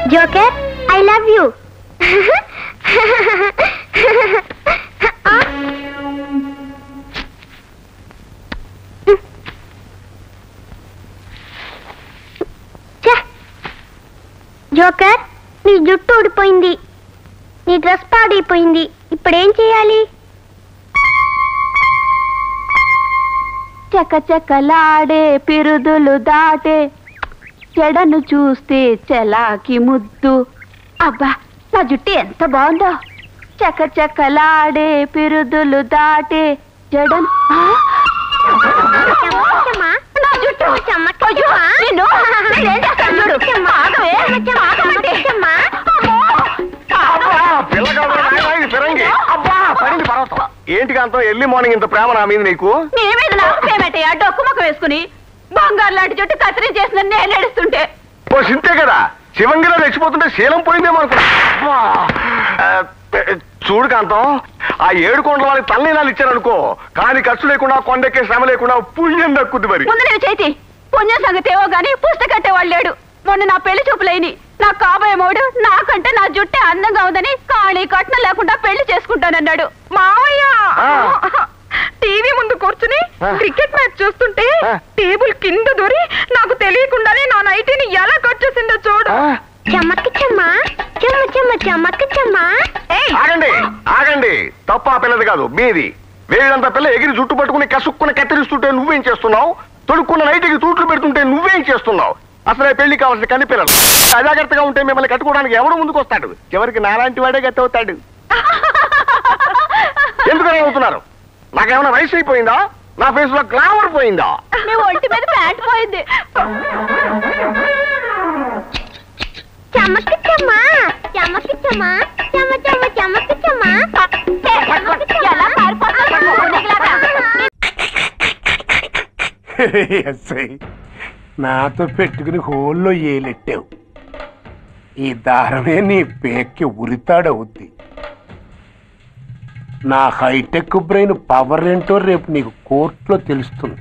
Joker I love you joker నీ జుట్టు ఊడిపోయింది నీ డ్రెస్ పాడైపోయింది ఇప్పుడేం చేయాలి చక చకలాడే పిరుదులు దాటే చెడను చూస్తే చలాకి ముద్దు అబ్బా నా జుట్టు ఎంత బాగుందో చక చకలాడే పిరుదులు దాటే జడను ఆ! నా జుట్టు అయ్యో, నిన్ను, నేనేం చేస్తాను చూడు. ఆగవే, ఆగమంటే. అమ్మో. ఏంటి కాంతం ఎర్లీ మార్నింగ్ ఇంత ప్రేమ నా మీద నీకు నీ మీద నాకు పేమెట్టయ్యా డొక్కు ముఖం వేసుకుని బంగారు లాంటి జుట్టు కత్తిరించేసిన నేను నడుస్తుంటే ఓ సింతే కదా శివంగిలో రెచ్చిపోతుంటే శీలం పోయిందేమో అనుకున్నా అబ్బా. ఆ, పె- చూడు కాంతం ఆ ఏడు కొండల వాళ్ళకి తలనీలాలు ఇచ్చారనుకో కానీ ఖర్చు లేకుండా కొండెక్కే శ్రమ లేకుండా పుణ్యం దక్కుద్ది మరి ముందు నేను చేతి పుణ్యం సంగతి ఏవో గాని పుస్తకట్టేవాళ్ళు లేడు మొన్న నా పెళ్లి చూపులైని నా కాబోయే మోడు నాకంటే నా జుట్టే అందంగా ఉందని కాళీ కట్నం లేకుండా పెళ్లి చేసుకుంటానన్నాడు మావయ్య ఆ. టీవీ ముందు కూర్చుని ఆ. క్రికెట్ మ్యాచ్ చూస్తుంటే ఆ. టేబుల్ కింద దూరి నాకు తెలియకుండానే నా నైటీని ఎలా కట్ చేసిందో చూడు ఆ, చెమ్మక్క చెమ్మ చెమ్మ చెమ్మ చెమ్మక్క చెమ్మ ఏయ్! ఆగండి ఆగండి తప్ప ఆ పిల్లది కాదు మీది వేడంత పిల్ల ఎగిరి జుట్టు పట్టుకుని కసుక్కుని కత్తిరిస్తుంటే నువ్వేం చేస్తున్నావు తొడుక్కున్న నైట్కి తూట్లు పెడుతుంటే నువ్వేం చేస్తున్నావు అసలే పెళ్లి కావాల్సిన కని పిల్లలు అజాగ్రత్తగా ఉంటే మిమ్మల్ని కట్టుకోవడానికి ఎవడు ముందుకు వస్తాడు చివరికి నాలాంటి వాడే గతి అవుతాడు ఎందుకు అవుతున్నారు నాకేమైనా వయసు అయిపోయిందా నా ఫేస్ లో గ్లామర్ పోయిందా నీ ఒంటి మీద ప్యాంట్ పోయింది చెమ్మక్క చెమ్మ చెమ్మక్క చెమ్మ చెమ్మ చెమ్మ చెమ్మక్క చెమ్మ ఎలా పారిపోతున్నావు? నీకులాగా. ఎస్ఐ నాతో పెట్టుకుని హోల్లో ఏలెట్టావు ఈ దారమే నీ పేక్కి ఉరితాడవుద్ది నా హైటెక్ బ్రెయిన్ పవర్ ఏంటో రేపు నీకు కోర్టులో తెలుస్తుంది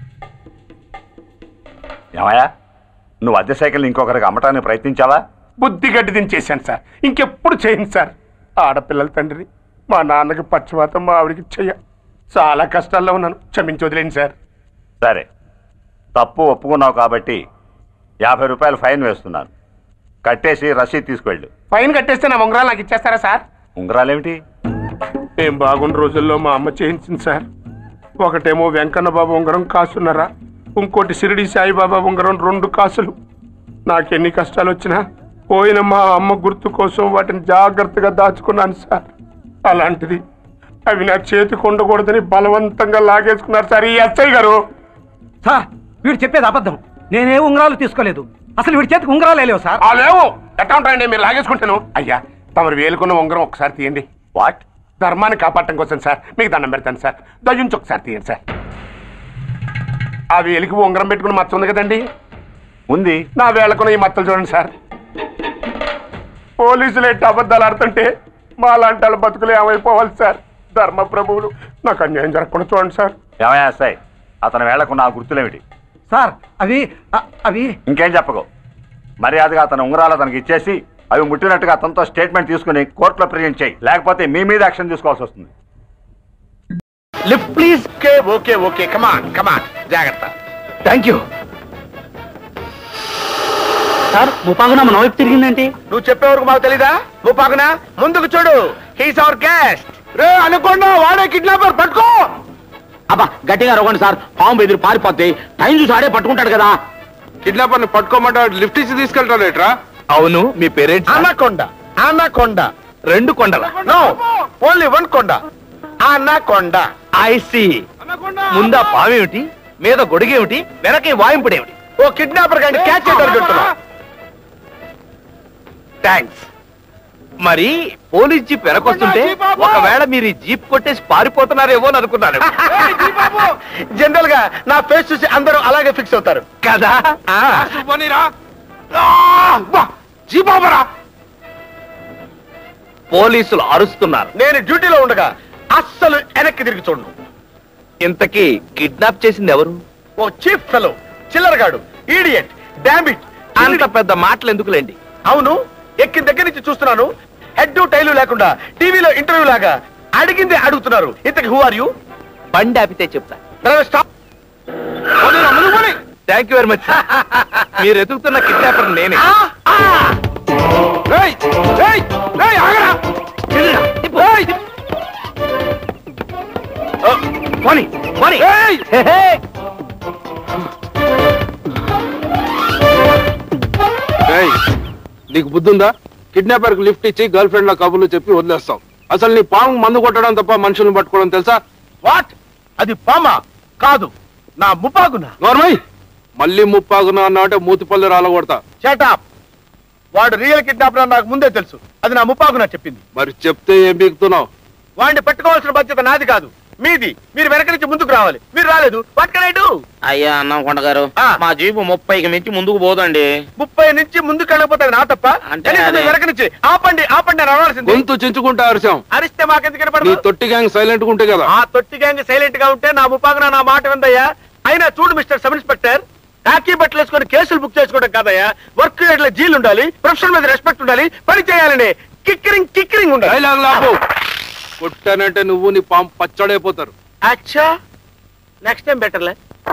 ఏమయ్యా నువ్వు అద్దె సైకిల్ ఇంకొకరికి అమ్మటానికి ప్రయత్నించావా బుద్ధి గడ్డి దించేశాను సార్ ఇంకెప్పుడు చేయను సార్ ఆడపిల్లల తండ్రిని మా నాన్నకి పక్షవాతం మా ఆవిడికి చెయ్య చాలా కష్టాల్లో ఉన్నాను క్షమించి వదిలేండి సార్ సరే తప్పు ఒప్పుకున్నావు కాబట్టి యాభై రూపాయలు ఫైన్ వేస్తున్నాను కట్టేసి రసీదు తీసుకువెళ్ళు ఫైన్ కట్టేస్తే నా ఉంగరాలు నాకు ఇచ్చేస్తారా సార్ ఉంగరాలేమిటి ఏం బాగున్న రోజుల్లో మా అమ్మ చేయించింది సార్ ఒకటేమో వెంకన్న బాబు ఉంగరం కాసున్నరా ఇంకోటి షిరిడి సాయిబాబా ఉంగరం రెండు కాసులు నాకెన్ని కష్టాలు వచ్చినా పోయిన మా అమ్మ గుర్తు కోసం వాటిని జాగ్రత్తగా దాచుకున్నాను సార్ అలాంటిది అవి నా చేతికి ఉండకూడదని బలవంతంగా లాగేసుకున్నారు సార్ ఈ ఎస్ఐ గారు సార్ వీడు చెప్పేది అబద్ధం నేనే ఉంగరాలు తీసుకోలేదు అసలు వీడి చేతికి ఉంగరాలు లేవు సార్ ఆ లేవు ఎట్టా ఉంటాయండి మీరు లాగేసుకుంటాను అయ్యా తమరు వేలుకున్న ఉంగరం ఒకసారి తీయండి వాట్ ధర్మాన్ని కాపాడటం కోసం సార్ మీకు దండం పెడతాను సార్ దయ్యుంచి ఒకసారి తీయండి సార్ ఆ వేలికి ఉంగరం పెట్టుకుని మచ్చ ఉంది కదండి ఉంది నా వేళకున్న ఈ మచ్చలు చూడండి సార్ పోలీసులు ఎట్టి అబద్ధాలు ఆడుతుంటే మా లాంటి వాళ్ళ బతుకులు ఏమైపోవాలి సార్ ధర్మ ప్రభువులు నాకు అన్యాయం జరగకుండా చూడండి సార్ ఏమయ్యా సాయి అతని వేళకున్న ఆ గుర్తులేమిటి సార్ అవి అ- అవి ఇంకేం చెప్పకు మర్యాదగా అతని ఉంగరాలు అతనికి ఇచ్చేసి అవి ముట్టినట్టుగా అతనితో స్టేట్మెంట్ తీసుకుని కోర్టులో ప్రజెంట్ చేయి లేకపోతే మీ మీద యాక్షన్ తీసుకోవాల్సి వస్తుంది lift please okay okay okay come on come on జాగ్రత్త థ్యాంక్ యూ సార్ ముపాగునా మన వైపు తిరిగిందంటే నువ్వు చెప్పే వరకు మాకు తెలీదా నువ్వు పాకనా ముందుకు చూడు హీస్ అవర్ గెస్ట్ రే అనుకోండా వాడే కిడ్నాపర్ పట్టుకో అబ్బా గట్టిగా రవ్వండి సార్ పాము ఎదురు పారిపోతే టైం చూసి ఆడే పట్టుకుంటాడు కదా కిడ్నాపర్ ని పట్టుకోమంటాడు లిఫ్ట్ ఇచ్చి తీసుకెళ్తాడు ఎట్రా అవును మీ పేరెంట్స్ అనకొండ అనకొండ రెండు కొండల నో ఓన్లీ వన్ కొండ అనకొండ ఐసి ముందా పామేమిటి మీద గొడుగేమిటి వెనక వాయింపుడేమిటి ఓ కిడ్నాపర్ గాని క్యాచ్ చేయడానికి వెళ్తున్నా థ్యాంక్స్ మరి పోలీస్ జీప్ వెనకొస్తుంటే ఒకవేళ మీరు ఈ జీప్ కొట్టేసి పారిపోతున్నారేమో అని అనుకున్నాను జనరల్ గా నా ఫేస్ చూసి అందరూ అలాగే ఫిక్స్ అవుతారు కదా జీబాబరా పోలీసులు అరుస్తున్నారు నేను డ్యూటీలో ఉండగా అస్సలు వెనక్కి తిరిగి చూడను ఇంతకీ కిడ్నాప్ చేసింది ఎవరు ఓ చీఫ్ ఫెలో చిల్లరగాడు ఈడియట్ డామిట్ అంత పెద్ద మాటలు ఎందుకులేండి అవును ఎక్కిన దగ్గర నుంచి చూస్తున్నాను హెడ్ టైలు లేకుండా టీవీలో ఇంటర్వ్యూ లాగా అడిగిందే అడుగుతున్నారు ఇంతకి హూ ఆర్ యూ బండి ఆపితే చెప్తా stop thank you very much మీరు ఎదుగుతున్న కిడ్నాపర్ నేనే ఏయ్, ఏయ్, ఏయ్, ఆగరా. ఏయ్. ఓ, పోనీ, పోనీ. హే, హే. నీకు బుద్ధుందా కిడ్నాపర్ కి లిఫ్ట్ ఇచ్చి గర్ల్ ఫ్రెండ్ ల కబుర్లు చెప్పి వదిలేస్తాం అసలు నీ పాము మందు కొట్టడం తప్ప మనుషులను పట్టుకోవడం తెలుసా వాట్ అది పామా కాదు నా ముప్పాగునా నోర్మయ్ మళ్ళీ ముప్పాగున అన్నావంటే మూతిపల్లి రాలగొడతా షటాప్ వాడు రియల్ కిడ్నాపర్ అని నాకు ముందే తెలుసు అది నా ముప్పాగునా చెప్పింది మరి చెప్తే ఏం బీకుతున్నావు వాడిని పట్టుకోవాల్సిన బాధ్యత నాది కాదు మీది మీరు వెనక నుంచి ముందుకు రావాలి మీరు రాలేదు వాట్ కెన్ ఐ డూ అయ్యా అన్నం కొండగారు ఆ. మా జీపు ముప్పైకి మించి ముందుకు పోదండి ముప్పై నుంచి ముందుకు వెళ్ళకపోతే అది నా తప్ప అంటే కనీసం అదే. మీరు వెనక నుంచి ఆపండి ఆపండి అని అనాల్సింది గొంతు చించుకుంటా అరిసాం అరిస్తే మాకెందుకు నీ కనపడదు తొట్టి గ్యాంగ్ సైలెంట్ గా ఉంటే కదా ఆ తొట్టి గ్యాంగ్ సైలెంట్ గా ఉంటే నా ముప్పాగున నా మాట విందయ్యా అయినా చూడు మిస్టర్ సబ్ ఇన్స్పెక్టర్ టాకీ బట్టలు వేసుకొని కేసులు బుక్ చేసుకోవడం కాదయ్యా వర్క్ లో జీలు ఉండాలి ప్రొఫెషన్ మీద రెస్పెక్ట్ ఉండాలి పని చేయాలని కిక్కరింగ్ కిక్కరింగ్ ఉండాలి డైలాగ్ లాపు కొట్టానంటే నువ్వు నీ పాము పచ్చడైపోతారు అచ్చా నెక్స్ట్ టైం బెటర్లే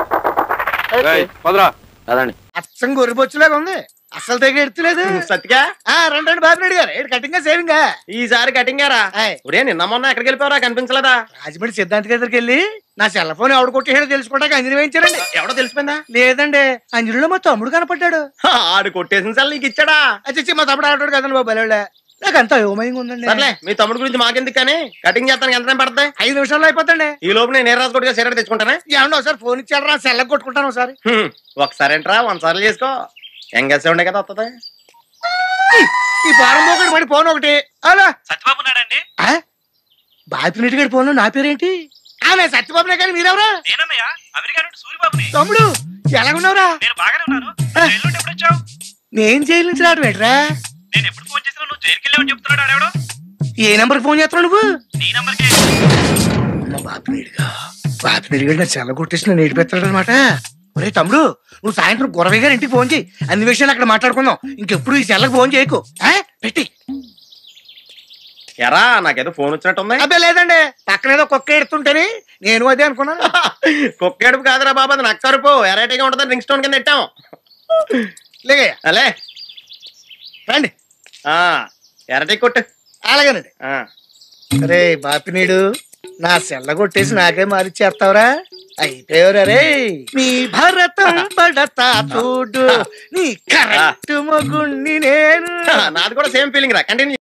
ఏయ్, పదరా అదండి అచ్చం గొర్రెబొచ్చులాగా ఉంది అసలు తెగ ఎడుతులేదు సత్తిగా ఆ రండి రండి బాబు రెడ్డి గారు ఏడు కటింగ్ సేవింగ్ ఈసారి కటింగారా ఆయ్. ఒరే నిన్న మొన్న ఎక్కడికి వెళ్ళిపోయారా కనిపించలేదా రాజమండ్రి సిద్ధాంత్ దగ్గరికి వెళ్ళి నా సెల్ ఫోన్ ఎవడు కొట్టేసాడో తెలుసుకోవడానికి అంజని వేయించారండి ఎవడో తెలిసిపోయిందా లేదండి అంజలిలో మా తమ్ముడు కనపడ్డాడు ఆడు కొట్టేసిన సార్ నీకు ఇచ్చాడా అచ్చి మా తమ్ముడు ఆడాడు కదండి బాబు బలవాళ్ళ నాకు అంత యోమయంగా ఉందండి సర్లే మీ తమ్ముడు గురించి మాకెందుకు కానీ కటింగ్ చేస్తానికి ఎంత టైం పడుతుంది ఐదు నిమిషాల్లో అయిపోతండి ఈ లోపు నేను నీరాజు కొట్టుగా సిగరెట్ తెచ్చుకుంటానే ఏమన్నా ఒకసారి ఫోన్ ఇచ్చాడు రా సెల్ కొట్టుకుంటాను ఒకసారి హ్మ్. ఒకసారి ఏంట్రా వన్ సార్లు చేసుకో ఎంగేసే ఉండే కదా వస్తుంది ఈ ఫారం ఒకటి పడి ఫోన్ ఒకటి అలా సత్యబాబు నాడండి బాపినెట్టి గడి ఫోన్ నా పేరేంటి ఆమె సత్యబాబునే కానీ మీరెవరా నేనన్నయ్య అమెరికా నుండి సూర్యబాబుని తమ్ముడు ఎలాగున్నావురా నేను బాగానే ఉన్నాను ఆ. జైలు నుండి ఎప్పుడు వచ్చావు నేను జైలు నుంచి రావడం ఏంట్రా నేను ఎప్పుడు ఫోన్ చేసినా నువ్వు జైలుకి వెళ్ళావని చెప్తున్నాడు ఆడెవడో ఏ నెంబర్ ఫోన్ చేస్తున్నావు నువ్వు నీ నంబర్కి అమ్మ బాపినీడిగా బాపినీడిగా నా చెల్ల కొట్టేసి నన్ను ఏడిపెత్తాడు అనమాట ఒరే తమ్ముడు నువ్వు సాయంత్రం గురవయ్య గారి ఇంటికి ఫోన్ చేయి అన్ని విషయాలు అక్కడ మాట్లాడుకుందాం ఇంకెప్పుడు ఈ చెల్లకు ఫోన్ చేయకు ఆ? పెట్టి ఎరా నాకేదో ఫోన్ వచ్చినట్టు ఉంది అబ్బే లేదండి పక్కన ఏదో కుక్క ఎడుతుంటేని నేను అదే అనుకున్నాను కుక్కేడుపు కాదురా బాబు అది నక్కరుపు ఎరైటీగా ఉంటుంది రింగ్ స్టోన్ కింద పెట్టాం లేగయ్య అలే రండి ఆ ఎరటి కొట్టు అలాగేనండి ఆ. అరే బాపినీడు నా సెల్ల కొట్టేసి నాకే మారిచ్చేస్తావురా అయిపోయావురా రే నీ భరతం పడతా చూడు నీ కరెక్ట్ మొగుణ్ణి నేను నాది కూడా సేమ్ ఫీలింగ్ రా కంటిన్యూ